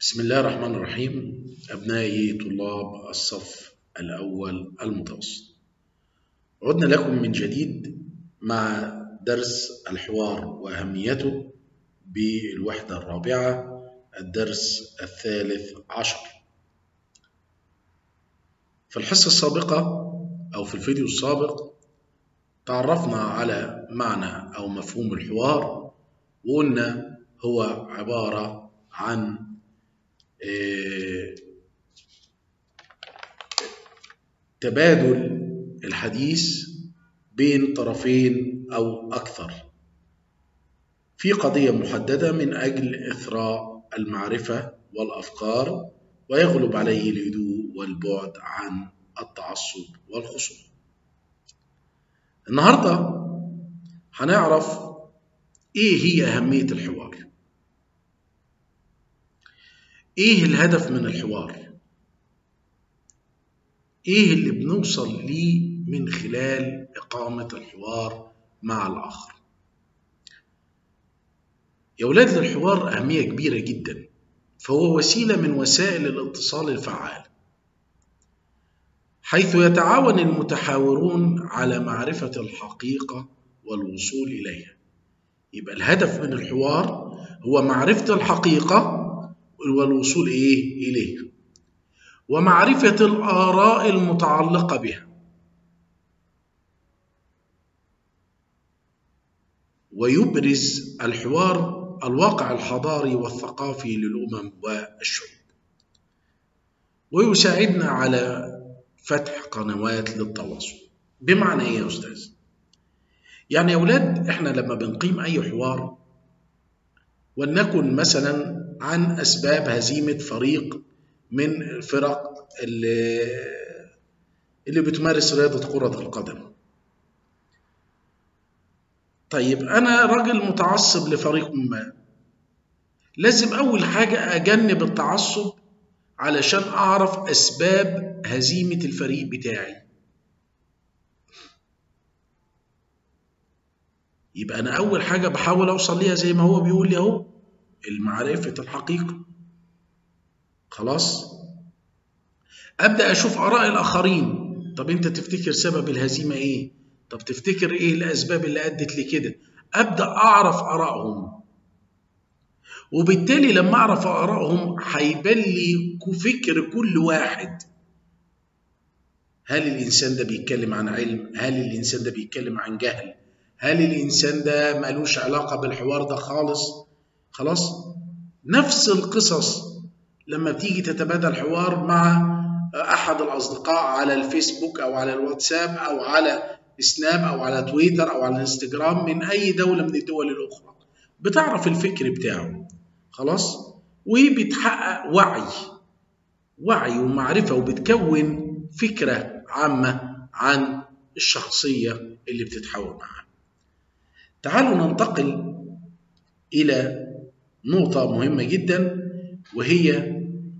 بسم الله الرحمن الرحيم أبنائي طلاب الصف الأول المتوسط عدنا لكم من جديد مع درس الحوار وأهميته بالوحدة الرابعة الدرس الثالث عشر في الحصة السابقة أو في الفيديو السابق تعرفنا على معنى أو مفهوم الحوار وقلنا هو عبارة عن تبادل الحديث بين طرفين أو أكثر في قضية محددة من أجل إثراء المعرفة والأفكار ويغلب عليه الهدوء والبعد عن التعصب والخصوم النهاردة هنعرف إيه هي أهمية الحوار ايه الهدف من الحوار ايه اللي بنوصل ليه من خلال اقامه الحوار مع الاخر يا ولاد للحوار اهميه كبيره جدا فهو وسيله من وسائل الاتصال الفعال حيث يتعاون المتحاورون على معرفه الحقيقه والوصول اليها يبقى الهدف من الحوار هو معرفه الحقيقه والوصول إيه إليه ومعرفة الآراء المتعلقة بها ويبرز الحوار الواقع الحضاري والثقافي للأمم والشعوب ويساعدنا على فتح قنوات للتواصل بمعنى ايه يا استاذ يعني يا اولاد احنا لما بنقيم اي حوار ولنكن مثلا عن اسباب هزيمه فريق من الفرق اللي اللي بتمارس رياضه كره القدم طيب انا راجل متعصب لفريق ما لازم اول حاجه اجنب التعصب علشان اعرف اسباب هزيمه الفريق بتاعي يبقى انا اول حاجه بحاول اوصل ليها زي ما هو بيقول لي اهو المعرفة الحقيقة خلاص أبدأ أشوف آراء الآخرين طب أنت تفتكر سبب الهزيمة إيه طب تفتكر إيه الأسباب اللي أدت لكده أبدأ أعرف آرائهم وبالتالي لما أعرف آرائهم هيبان لي فكر كل واحد هل الإنسان ده بيتكلم عن علم هل الإنسان ده بيتكلم عن جهل هل الإنسان ده ملوش علاقة بالحوار ده خالص خلاص نفس القصص لما بتيجي تتبادل حوار مع احد الاصدقاء على الفيسبوك او على الواتساب او على سناب او على تويتر او على الانستجرام من اي دوله من الدول الاخرى بتعرف الفكر بتاعه خلاص وبتحقق وعي وعي ومعرفه وبتكون فكره عامه عن الشخصيه اللي بتتحاور معها تعالوا ننتقل الى نقطة مهمة جدا وهي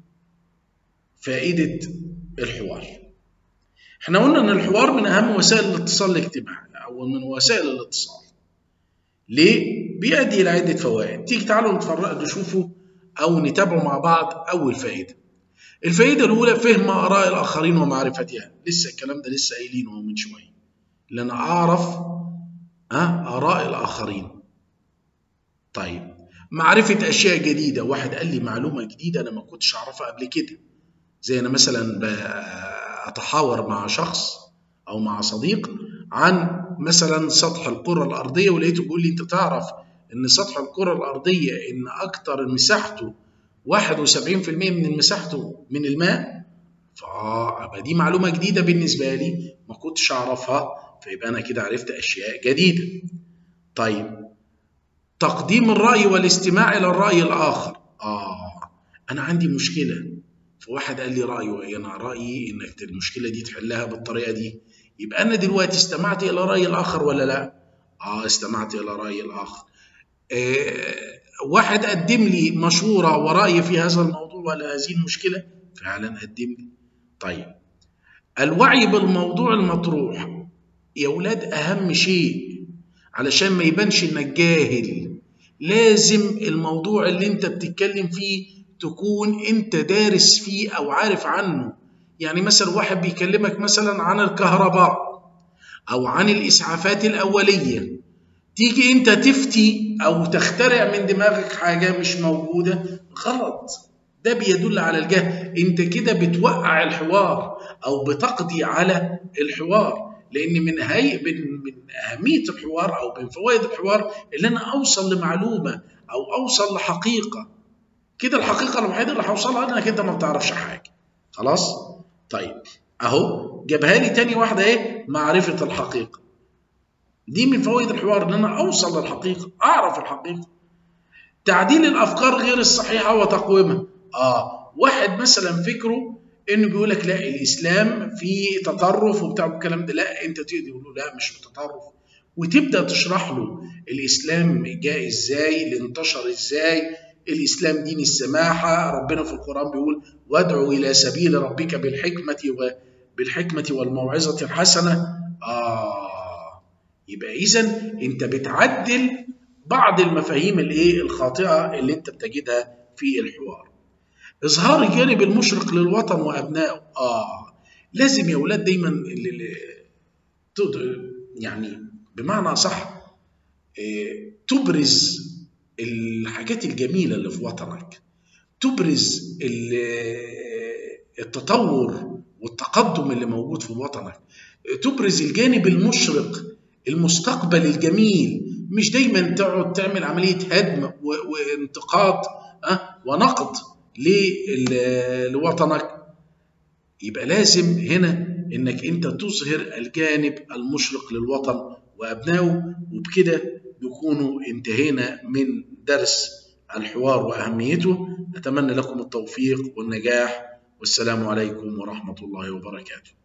فائدة الحوار. احنا قلنا ان الحوار من اهم وسائل الاتصال الاجتماعي او من وسائل الاتصال. ليه؟ بيؤدي الى عدة فوائد. تيجي تعالوا نتفرق نشوفوا او نتابعوا مع بعض اول فائدة. الفائدة الأولى فهم آراء الآخرين ومعرفتها، لسه الكلام ده لسه قايلينه من شوية. إن أنا أعرف ها آراء الآخرين. طيب معرفة أشياء جديدة واحد قال لي معلومة جديدة أنا ما كنتش أعرفها قبل كده زي أنا مثلا أتحاور مع شخص أو مع صديق عن مثلا سطح الكرة الأرضية ولقيته بيقول لي أنت تعرف إن سطح الكرة الأرضية إن أكتر مساحته 71% من مساحته من الماء فأبقى دي معلومة جديدة بالنسبة لي ما كنتش أعرفها فيبقى أنا كده عرفت أشياء جديدة طيب تقديم الرأي والاستماع إلى الرأي الآخر آه أنا عندي مشكلة فواحد قال لي رأيه أنا رأيي إنك المشكلة دي تحلها بالطريقة دي يبقى أنا دلوقتي استمعت إلى رأي الآخر ولا لا؟ آه استمعت إلى رأي الآخر آه واحد قدم لي مشورة ورأي في هذا الموضوع ولا هذه المشكلة فعلا قدم لي طيب الوعي بالموضوع المطروح يا ولاد أهم شيء علشان ما يبانش إنك جاهل لازم الموضوع اللي انت بتتكلم فيه تكون انت دارس فيه او عارف عنه يعني مثلا واحد بيكلمك مثلا عن الكهرباء او عن الاسعافات الاوليه تيجي انت تفتي او تخترع من دماغك حاجه مش موجوده غلط ده بيدل على الجهل انت كده بتوقع الحوار او بتقضي على الحوار لان من هي من من اهميه الحوار او من فوائد الحوار ان انا اوصل لمعلومه او اوصل لحقيقه كده الحقيقه الوحيده اللي هوصلها انك انت ما بتعرفش حاجه خلاص طيب اهو جابها لي تاني واحده ايه معرفه الحقيقه دي من فوائد الحوار ان انا اوصل للحقيقه اعرف الحقيقه تعديل الافكار غير الصحيحه وتقويمها اه واحد مثلا فكره انه بيقول لك لا الاسلام فيه تطرف وبتاع الكلام ده لا انت تقدر تقول له لا مش تطرف وتبدا تشرح له الاسلام جاء ازاي اللي انتشر ازاي الاسلام دين السماحه ربنا في القران بيقول وادعو الى سبيل ربك بالحكمه بالحكمه والموعظه الحسنه اه يبقى اذا انت بتعدل بعض المفاهيم الايه الخاطئه اللي انت بتجدها في الحوار اظهار الجانب المشرق للوطن وابنائه اه لازم يا اولاد دايما اللي يعني بمعنى صح تبرز الحاجات الجميله اللي في وطنك تبرز التطور والتقدم اللي موجود في وطنك تبرز الجانب المشرق المستقبل الجميل مش دايما تقعد تعمل عمليه هدم وانتقاد أه ونقد لوطنك يبقى لازم هنا انك انت تظهر الجانب المشرق للوطن وابنائه وبكده نكون انتهينا من درس الحوار واهميته نتمنى لكم التوفيق والنجاح والسلام عليكم ورحمه الله وبركاته